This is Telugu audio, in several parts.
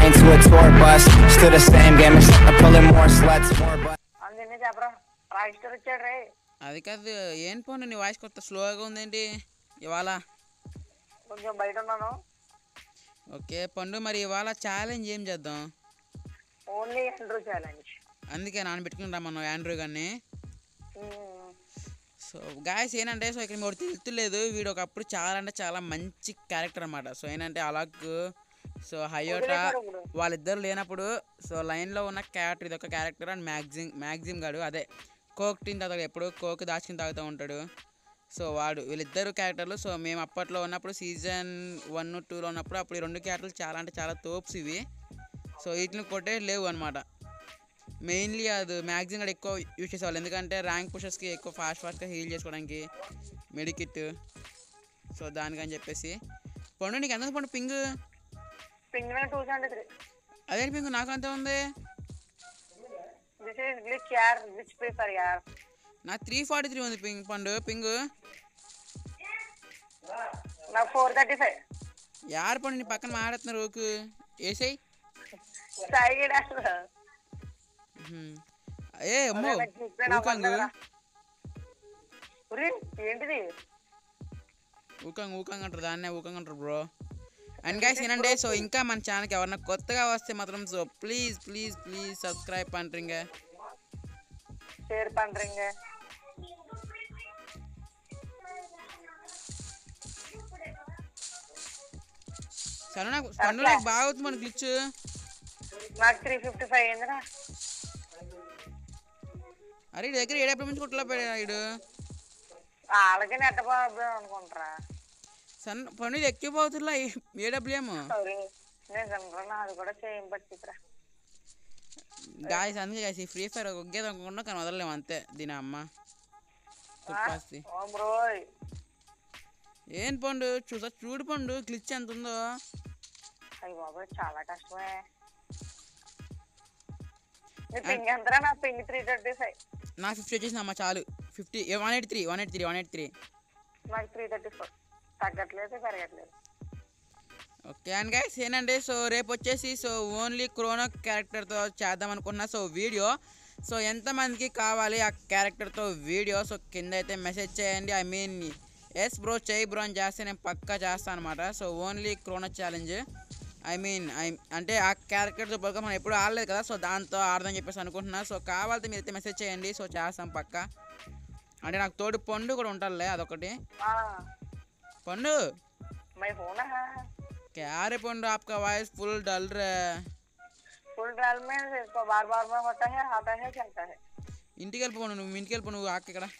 train to a tour bus. Still the same game, except I'm pulling more sluts, more butts. అందుకనే చెప్పరా రాయిస్టర్ వచ్చాడు రే అది కాదు ఏం పోను నీ వాయిస్ కొత్త స్లోగా ఉందేంటి ఇవాళ కొంచెం బయట ఉన్నాను ఓకే పండు మరి ఇవాళ ఛాలెంజ్ ఏం చేద్దాం ఓన్లీ ఎండ్రూ ఛాలెంజ్ అందుకే నానబెట్టుకుని మనం యాండ్రూ గారిని సో గాయస్ ఏంటంటే సో ఇక్కడ మీరు తెలుతులేదు వీడు ఒకప్పుడు చాలా అంటే చాలా మంచి క్యారెక్టర్ అనమాట సో ఏంటంటే అలాగ్ సో హయోటా వాళ్ళిద్దరు లేనప్పుడు సో లైన్లో ఉన్న క్యారెక్టర్ ఇది ఒక క్యారెక్టర్ అండ్ మ్యాగ్జిమ్ మ్యాగ్జిమ్ గాడు అదే కోక్ టీన్ తాగుతాడు ఎప్పుడు కోక్ దాచుకుని తాగుతూ ఉంటాడు సో వాడు వీళ్ళిద్దరు క్యారెక్టర్లు సో మేము అప్పట్లో ఉన్నప్పుడు సీజన్ వన్ టూలో ఉన్నప్పుడు అప్పుడు ఈ రెండు క్యారెక్టర్లు చాలా అంటే చాలా తోప్స్ ఇవి సో వీటిని కొట్టే లేవు అనమాట మెయిన్లీ అది మ్యాగ్జిన్ కూడా ఎక్కువ యూజ్ చేసేవాళ్ళు ఎందుకంటే ర్యాంక్ పుషర్స్కి ఎక్కువ ఫాస్ట్ ఫాస్ట్గా హీల్ చేసుకోవడానికి మెడికిట్ సో దానికని చెప్పేసి పండు నీకు ఎంత Pandu ping ping two seventy three అదే పింగ్ నాకు అంతే ఉంది దిస్ ఈస్ గ్లిచ్ యార్ విచ్ ప్రిఫర్ యార్ నా త్రీ ఫార్టీ త్రీ ఉంది పింగ్ పండు పింగ్ నాకు ఫోర్ థర్టీ ఫైవ్ యారు పండు నీ పక్కన మాట్లాడుతున్నారు ఓకు వేసేయి సాయి ఏ అమ్మో ఊకంగు ఏంటిది ఊకంగ్ ఊకంగ్ అంటారు దాన్నే ఊకంగ్ అంటారు బ్రో అండ్ గైస్ ఏంటంటే సో ఇంకా మన ఛానల్కి ఎవరన్నా కొత్తగా వస్తే మాత్రం so please please please subscribe పంట్రింగ్ షేర్ పண்றீங்க సరే నాకు పండు నాకు బాగా అవుతుంది మన గ్లిచ్ నాకు త్రీ ఫిఫ్టీ ఫైవ్ అయిందిరా అరే ఈ దగ్గర ఏడెప్పుడు నుంచి కుట్లా ఇడు వాళ్ళకి నెట్ట ప్రాబ్లం అనుకుంటారా సన్న పండు ఇది ఎక్కువ పోతున్నా ఏడబ్ల్యూఎం సారీ నిజంగా నాది కూడా చేయం పట్టిద్దిరా గాయస్ అందుకే గాయస్ ఈ ఫ్రీ ఫైర్ ఒగ్గేది అనుకుంటున్నా కానీ వదలలేము అంతే దీని అమ్మ తుప్పాస్తి ఓ బ్రోయ్ ఏం పండు చూసా చూడు పండు గ్లిచ్ ఎంత ఉందో అయ్యి బాబోయ్ చాలా కష్టమే నీ పింగ్ ఎంతరా నా పింగ్ త్రీ థర్టీ ఫైవ్ నా ఫిఫ్టీ వచ్చేసింది అమ్మ చాలు fifty one eight three one eight three one eight three నాకు త్రీ థర్టీ ఫోర్ తగ్గట్లేదు పెరగట్లేదు ఓకే అండ్ గైస్ ఏంటంటే సో రేపు వచ్చేసి సో ఓన్లీ క్రోనో క్యారెక్టర్తో చేద్దాం అనుకున్నా సో వీడియో సో ఎంతమందికి కావాలి ఆ క్యారెక్టర్తో వీడియో సో కింద అయితే మెసేజ్ చేయండి ఐ మీన్ ఎస్ బ్రో చేయి బ్రో అని చేస్తే నేను పక్కా చేస్తాను అనమాట so only chrono challenge I mean I అంటే ఆ క్యారెక్టర్తో పక్క మనం ఎప్పుడు ఆడలేదు కదా సో దాంతో ఆడదని చెప్పేసి అనుకుంటున్నా సో కావాలంటే మీరైతే మెసేజ్ చేయండి సో చేస్తాం పక్కా అంటే నాకు తోడు పండు కూడా ఉంటుందిలే అదొకటి పండు మై ఫోన్ क्या रे पंडू आपका वॉइस फुल डल रहा है फुल ड्राल में इसको बार बार में होता है आता है चलता है ఇంటికి వెళ్ళిపో నువ్వు ఇంటికి వెళ్ళిపో నువ్వు ఆక్క ఇక్కడ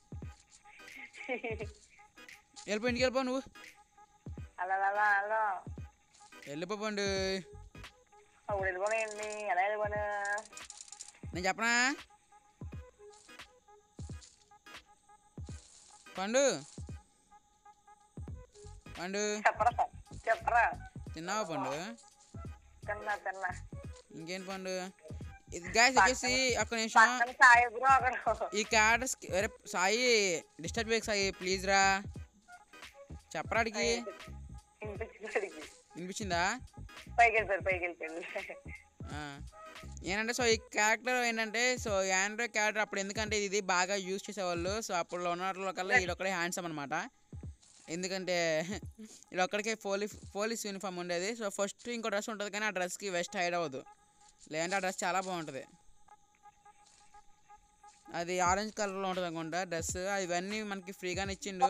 వెళ్ళిపో ఇంటికి వెళ్ళిపో నువ్వు అలా అలా అలా వెళ్ళిపో పండు అప్పుడు వెళ్ళిపోయాయండి ఎలా వెళ్ళిపోయినా నేను చెప్పనా పండు పండు చెప్పరా సార్ చెప్పరా తిన్నావా పండు తిన్నా తిన్నా ఇంకేంటి పండు ఇది గాయస్ వచ్చేసి ఒక్క నిమిషం పక్కన సాయి బ్రో అక్కడ ఈ క్యారెక్టర్స్ అరే సాయి డిస్టర్బ్ చేయకు సాయి ప్లీజ్ రా చెప్పరాడికి ఇంటికి వినిపించిందా పైకి వెళ్ళిపోయారు పైకి వెళ్ళిపోయింది ఆ. ఏంటంటే సో ఈ క్యారెక్టర్ ఏంటంటే సో ఆండ్రాయిడ్ క్యారెక్టర్ అప్పుడు ఎందుకంటే ఇది బాగా యూజ్ చేసేవాళ్ళు సో అప్పుడు ఉన్న వాటిలో కల్లా ఇది ఒక్కడే హ్యాండ్సమ్ అనమాట ఎందుకంటే ఇది ఒక్కడికే పోలీస్ పోలీస్ యూనిఫామ్ ఉండేది సో ఫస్ట్ ఇంకో డ్రెస్ ఉంటుంది కానీ ఆ డ్రెస్కి వెస్ట్ హైడ్ అవ్వదు లేదంటే ఆ డ్రెస్ చాలా బాగుంటుంది అది ఆరెంజ్ కలర్లో ఉంటుంది అనుకుంటా డ్రెస్ ఇవన్నీ మనకి ఫ్రీగానే ఇచ్చిండు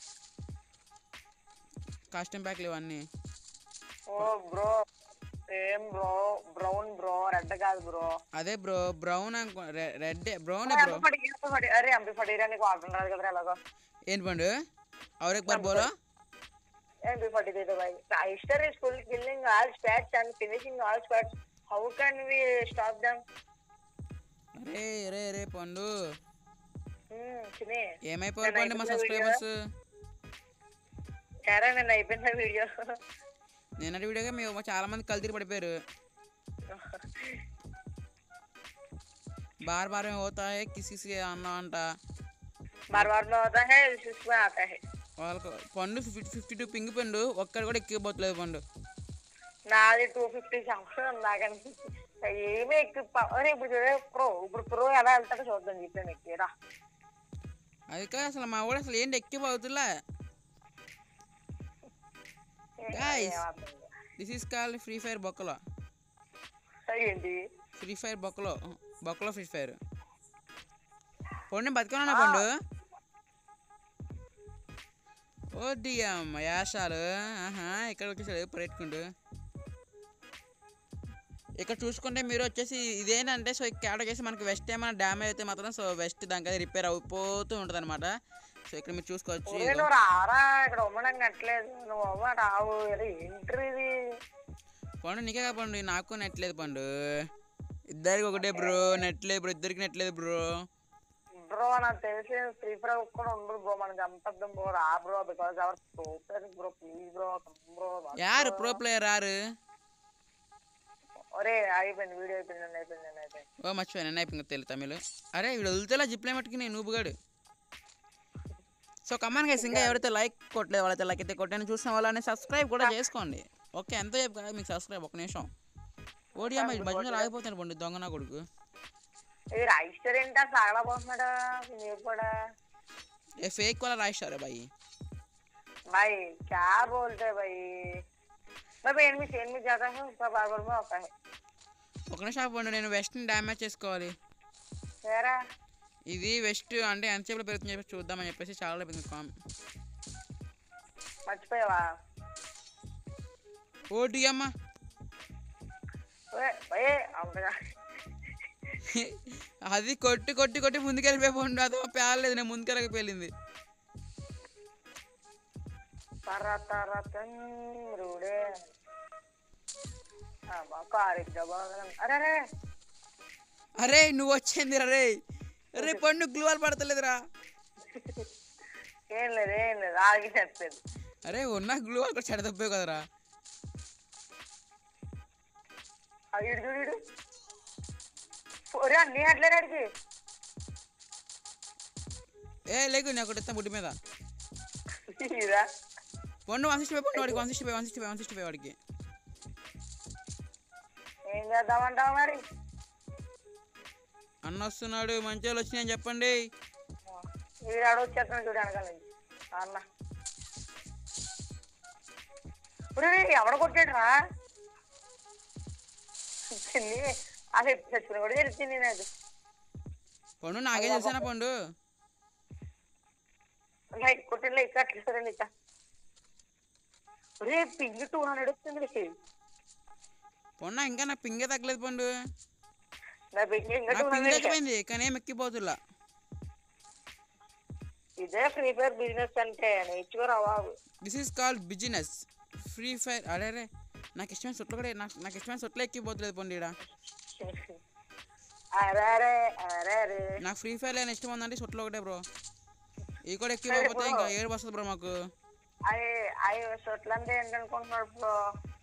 కాస్ట్యూమ్ ప్యాక్లు ఇవన్నీ ఓ బ్రో ఏం బ్రో బ్రౌన్ బ్రో రెడ్ కాదు బ్రో అదే బ్రో బ్రౌన్ అనుకో రెడ్ బ్రౌన్ బ్రో అరే అంబి ఫటీరా నీకు ఆడటం రాదు కదరా ఎలాగో ఏంటి పండు और एक बार बोलो అంబి ఫటీ దేదో భాయ్ Raistar is full killing all spots and finishing all spots how can we stop them అరే అరే అరే పండు చినే ఏమైపోయారు పండు మా సబ్స్క్రైబర్స్ సరే నేను అయిపోయింది వీడియో నిన్నటి వీడియోగా మేము చాలా మంది కల్తీరి పడిపోయారు बार बार में होता है किसी से आना अंట बार बार में होता है इसमें आता है వాళ్ళకు పండు ఫిఫ్టీ ఫిఫ్టీ టూ పింగ్ పండు ఒక్కడు కూడా ఎక్కిపోతలేదు పండు నాది టూ ఫిఫ్టీ సంవత్సరం నాకని ఏమీ ఎక్కువ ప- అరే ఇప్పుడు చూడే ప్రో ఇప్పుడు ప్రో ఎలా వెళ్తాడో చూద్దాం చెప్పాను ఎక్కిరా అది కాదు అసలు మా వాడు అసలు ఏంటి ఎక్కి అవుతులా Guys. This is call free fire బొక్కలో ఏంటి ఫ్రీ ఫైర్ బొక్కలో బొక్కలో ఫ్రీ ఫైర్ పండు బతికున్నా పండు ఓ డియమ్ యాషాలు ఆహా ఇక్కడ వచ్చేసాడు పరిగెట్టుకుంటూ ఇక్కడ చూసుకుంటే మీరు వచ్చేసి ఇదేంటంటే సో ఇక్కడ వచ్చేసి మనకి వెస్ట్ ఏమైనా డ్యామేజ్ అయితే మాత్రం సో వెస్ట్ దానికి అది రిపేర్ అయిపోతూ ఉంటుంది అనమాట సో ఇక్కడ మీరు చూసుకోవచ్చు ఒరే ఇదిగో. నువ్వు రారా ఇక్కడ ఉమ్మడం కట్టలేదు నువ్వు అవ్వ రావు అరే ఏంటి ఇది పండు నీకే కదా పండు నాకు నెట్లేదు పండు ఇద్దరికి ఒకటే బ్రో నెట్లేదు బ్రో ఇద్దరికి నెట్లేదు బ్రో బ్రో నాకు తెలిసి ఫ్రీ ఫైర్ కూడా ఉండదు బ్రో మనం చంపద్దాం బ్రో రా bro because our super bro please bro bro యారు ప్రో ప్లేయర్ యారు ఒరే అయిపోయింది వీడియో అయిపోయింది అయిపోయింది అయిపోయింది ఓ మర్చిపోయాను అన్న అయిపోయింది తెలుగు తమిళ్ అరే వీడు వదిలితేలా జిప్లే మట్టుకుని నూబుగాడు సో కమాన్ గైస్ ఇంకా ఎవరైతే లైక్ కొట్టలేదు వాళ్ళైతే లైక్ అయితే కొట్టాను చూసిన వాళ్ళని సబ్స్క్రైబ్ కూడా చేసుకోండి ఓకే ఎంతో చెప్పు కదా మీకు సబ్స్క్రైబ్ ఒక నిమిషం ఓడి అమ్మ మధ్యలో ఆగిపోతాను పండు దొంగ నా కొడుకు ఇది రైస్టర్ ఏంటా సాగలేకపోతున్నాడు మీరు కూడా ఏ ఫేక్ వాళ్ళ రాయిస్తారు బాయ్ भाई क्या बोलते हैं भाई मैं भी एनमी एनमी ज्यादा है उसका बार में होता है ఒక నిమిషం పండు నేను వెస్ట్ని డ్యామేజ్ చేసుకోవాలి तेरा ఇది వెస్ట్ అంటే ఎంతసేపు పెరుగుతుంది చెప్పి చూద్దామని చెప్పేసి చాలా పెరిగింది కామ్ మర్చిపోయావా ఓడి అమ్మ ఓయ్, ఓయ్, అవునుగా. అది కొట్టి కొట్టి కొట్టి ముందుకెళ్ళిపోయి పండు అదో పేర్లేదు నేను ముందుకెళ్ళకపోయింది తర తర చంద్రుడే అబ్బా, కారు ఎక్కితే బాగుంది. అరే అరే అరే నువ్వు వచ్చింది రే రే పండు గ్లూవాల్ పడతలేదురా ఏం లేదు ఏం లేదు ఆగి చెప్పేది అరే ఉన్న గ్లూవాల్ కూడా చెడదబ్బే కదరా అది ఇడు చూడు ఇడు ఒరే అన్ని అట్లేదు అడిగి ఏ లేకు నేను ఒకటి ఇస్తాను బుడ్డి మీద ఇదా పండు వన్ సిక్స్టీ ఫైవ్ పండు వాడికి one sixty five one sixty five one sixty five వాడికి ఏం చేద్దామంటావు మరి అన్న వస్తున్నాడు మంచి వాళ్ళు వచ్చినాయని చెప్పండి వీడు ఆడ వచ్చేస్తున్నాడు చూడు వెనకాల నుంచి అన్న ఒరే ఎవడ కొట్టాడు రా చిన్ని అసలు చచ్చిన కూడా తెలిసింది నాకు పండు నాకేం తెలిసానా పండు లైట్ కొట్టిన ఇక్క అట్లేదు ఇక్క ఒరే పింగ్ టూ హండ్రెడ్ వచ్చింది పండు ఇంకా నా పింగే తగ్గలేదు పండు నా పింగ్ ఇంకా నా టూ పింగ్ హండ్రెడ్ తగ్గిపోయింది కానీ ఏం ఎక్కిపోతులా ఇదే ఫ్రీ ఫైర్ బిజినెస్ అంటే నేర్చుకోరా బాబు this is called business free fire అరే అరే నాకు ఇష్టమైన సుట్లు కూడా నాకు నాకు ఇష్టమైన సుట్లు ఎక్కిపోతలేదు పండు ఈడ అరే అరే అరే అరే నాకు ఫ్రీ ఫైర్ లేని ఇష్టం ఉందంటే సుట్లు ఒకటే బ్రో ఈ కూడా ఎక్కిపోతే ఇంకా ఏడు వస్తుంది బ్రో మాకు అవి అవి షర్ట్లు అంటే ఏంటనుకుంటున్నాడు బ్రో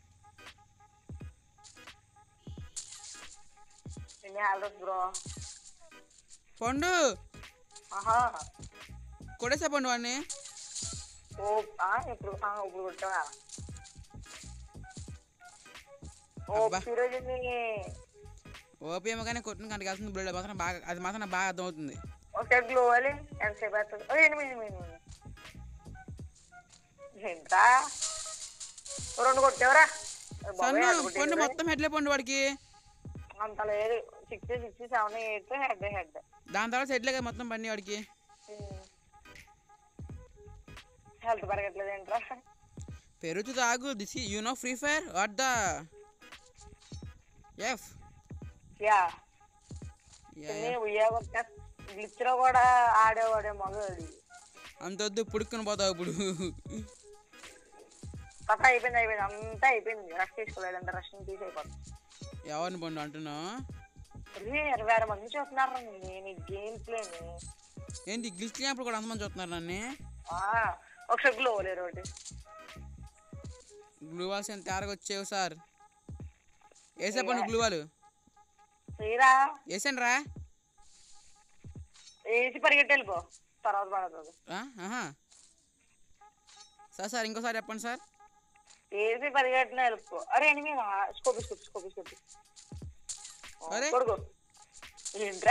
ఎన్ని హాలర్స్ బ్రో పండు ఆహా కొడేసా పండు వాడిని ఓ ఆ, ఇప్పుడు ఆ, ఇప్పుడు కొట్టావా ఓ అబ్బా. ఫిరోజిని ఓపీఎం కానీ కొట్టిన కంటికి వెళ్తుంది బ్లడ్ మాత్రం బాగా అది మాత్రం నాకు బాగా అర్థమవుతుంది ఒక గ్లో అని ఎంతసేపు అవుతుంది ఓ, ఎనిమిది ఎనిమిది ఎనిమిది ఎంత రెండు కొట్టావరా బాబాయ్, సన్ను అటు కొట్టేది పండు రే. మొత్తం హెడ్లే పండు వాడికి అంత లేదు six six seven eight head head దాని తర్వాత హెడ్లే కదా మొత్తం బండి వాడికి హెల్త్ పెరగట్లేదు ఏంట్రా పెరుగుతుంది ఆగు this you know free fire what the F యా గ్లిచ్ లో కూడా ఆడేవాడే మగవాడు అంత వద్దు పుడుక్కుని పోతావు ఇప్పుడు కథ అయిపోయింది అయిపోయింది అంతా అయిపోయింది రష్ తీసుకోలేదు అంత రష్ తీసి అయిపోతుంది ఎవరిని పండు అంటున్నావు అరే ఇరవై ఆరు మంది చూస్తున్నారు నేను గేమ్ ప్లేని ఏంటి గ్లిచ్ లేనప్పుడు కూడా అంతమంది చూస్తున్నారు నన్ను ఒకసారి గ్లో లేరు ఒకటి గ్లూ వాల్స్ ఎంత తేరగా వచ్చేవి సార్ వేసే పండు గ్లూ వాలు తీరా వేసాను రా వేసి పరిగెట్టి వెళ్ళిపో తర్వాత పడుతుంది ఆ? ఆహా సార్ సార్ ఇంకోసారి చెప్పండి సార్ ఏది పరిగెట్టిన వెళ్ళిపో అరే ఎనిమి స్కోపి స్కోపి స్కోపి స్కోపి అరే. కొడుకు ఏంట్రా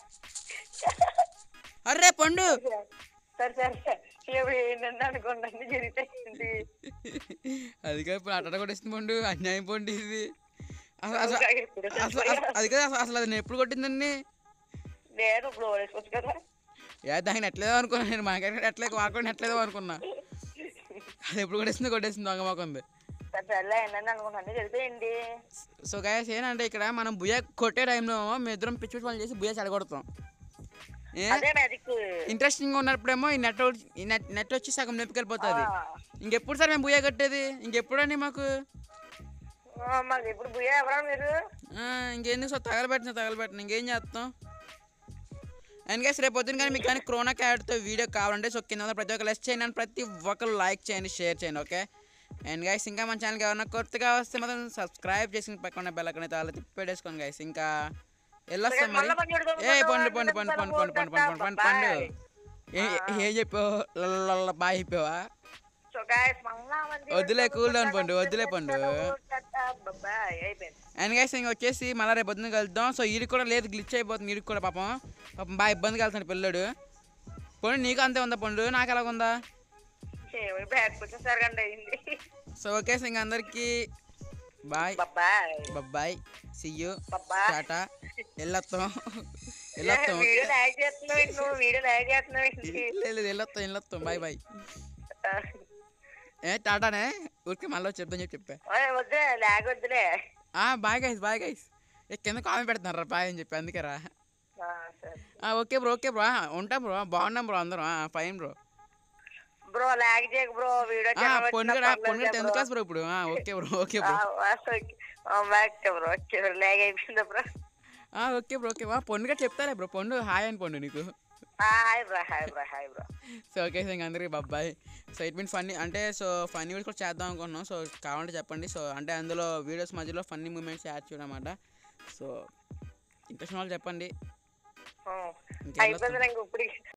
అర్రే పండు సరే సరే ఇప్పుడు ఏంటంటే అనుకోండి అన్ని జరిగితే అది కాదు ఇప్పుడు అట్ట కొట్టేస్తుంది పండు అన్యాయం పండు ఇది అసలు అసలు అసలు అసలు- అది కదా అసలు అది నేను ఎప్పుడు కొట్టిందండి నేను ఇప్పుడు వేసుకోవచ్చు కదా ఏ దాన్ని ఎట్లేదో అనుకున్నా నేను మాకైనా ఎట్లేదు వాడుకొని ఎట్లేదో అనుకున్నా అది ఎప్పుడు కొట్టేసింది కొట్టేసింది దొంగ మొక్కంది సరే సర్లే ఏంటంటే అనుకోండి అన్ని జరిగిపోయింది సో గాయస్ ఏంటంటే ఇక్కడ మనం బుయ్య కొట్టే టైంలో మేము ఇద్దరం పిచ్చి పిచ్చి పనులు చేసి బుయ్య చెడగొడతాం ఏ అదే మ్యాజిక్ ఇంట్రెస్టింగ్ ఉన్నప్పుడేమో ఈ నెట్ ఈ నెట్ నెట్ వచ్చి సగం నెప్పుకెళ్ళిపోతుంది ఇంకెప్పుడు సార్ మేము బుయ్య కట్టేది ఇంకెప్పుడండి మాకు మాకు ఇప్పుడు బుయ్యా ఎవరా మీరు ఆ, ఇంకెందుకు సార్ తగలబెట్టిన తగలబెట్టిన ఇంకేం చేస్తాం అండ్ గైస్ రేపు పొద్దున కానీ మీకు కానీ క్రోనా క్యాడ్తో వీడియో కావాలంటే సో కింద ఉన్న ప్రతి ఒక్క లెస్ చేయండి and ప్రతి ఒక్కరు లైక్ చేయండి షేర్ చేయండి ఓకే అండ్ గైస్ ఇంకా మన ఛానల్కి ఎవరైనా కొత్తగా వస్తే మాత్రం సబ్స్క్రైబ్ చేసి పక్కన బెల్ అక్కడ అలా తిప్పేసుకోండి గైస్ ఇంకా వెళ్ళొస్తాం మరి మళ్ళా పని పెడదాం ఏ కదా, పండు పండు పండు పండు పండు పండు పండు పండు పండు Bye. ఏ- ఏం చెప్పావు లల్ల బాయ్ చెప్పావా సో గాయస్ మళ్ళా మంది వద్దులే, cool down పండు, వద్దులే పండు. బాయ్ అయిపోయింది అండ్ గైస్ ఇంక వచ్చేసి మళ్ళీ రేపు పొద్దున్న కలుద్దాం సో వీడికి కూడా లేదు గ్లిచ్ అయిపోతుంది వీడికి కూడా పాపం పాపం బాగా ఇబ్బంది కలుగుతాడు పిల్లడు పండు నీకు అంతే ఉందా పండు నాకు ఎలాగ ఉందా బ్యాగ్ వచ్చేసరి కండి అయింది సో ఓకే ఇంక అందరికి bye bye bye see you bye టాటా వెళ్ళొస్తాం వెళ్ళొస్తాం వీడియో లాగ్ చేస్తున్నావు నువ్వు వీడియో లాగ్ చేస్తున్నావు ఏంటి? లేదు లేదు వెళ్ళొస్తాం వెళ్ళొస్తాం బాయ్ బాయ్ ఏ టాటానే ఊరికి మళ్ళీ చెప్తాం చెప్పి చెప్పా ఓయ్ వద్దులే లాగ్ వద్దులే ఆ, బాయ్ గైస్ బాయ్ గైస్ ఏ కింద కామెంట్ పెడుతున్నారు రా బాయ్ అని చెప్పి అందుకే రా ఆ, సరే ఆ, ఓకే బ్రో ఓకే బ్రో ఆ, ఉంటాం బ్రో బాగున్నాం బ్రో అందరం ఆ, ఫైన్ బ్రో బ్రో లాగ్ చేయకు బ్రో వీడియో ఆ, పొన్నుగడ పొన్నుగడ టెన్త్ క్లాస్ బ్రో ఇప్పుడు ఆ, okay bro okay bro okay bro okay bro lag అయిపోయింది బ్రో ఆ, ఓకే బ్రో ఓకే పొన్నుగా చెప్తాలే బ్రో పొన్ను హాయ్ అని పొన్ను నీకు hi bro hi bro hi bro so okay so ఇంక అందరికి బాబాయ్ సో ఇట్ మీన్ ఫన్నీ అంటే సో ఫన్నీ వీడియోస్ కూడా చేద్దాం అనుకుంటున్నాం సో కావాలంటే చెప్పండి సో అంటే అందులో వీడియోస్ మధ్యలో ఫన్నీ మూమెంట్స్ యాడ్ చేయడం అన్నమాట సో ఇంట్రెస్ట్ వాళ్ళు చెప్పండి ఇంకెళ్ళొస్తాం. అయిపోయింది నాకు ఇప్పుడు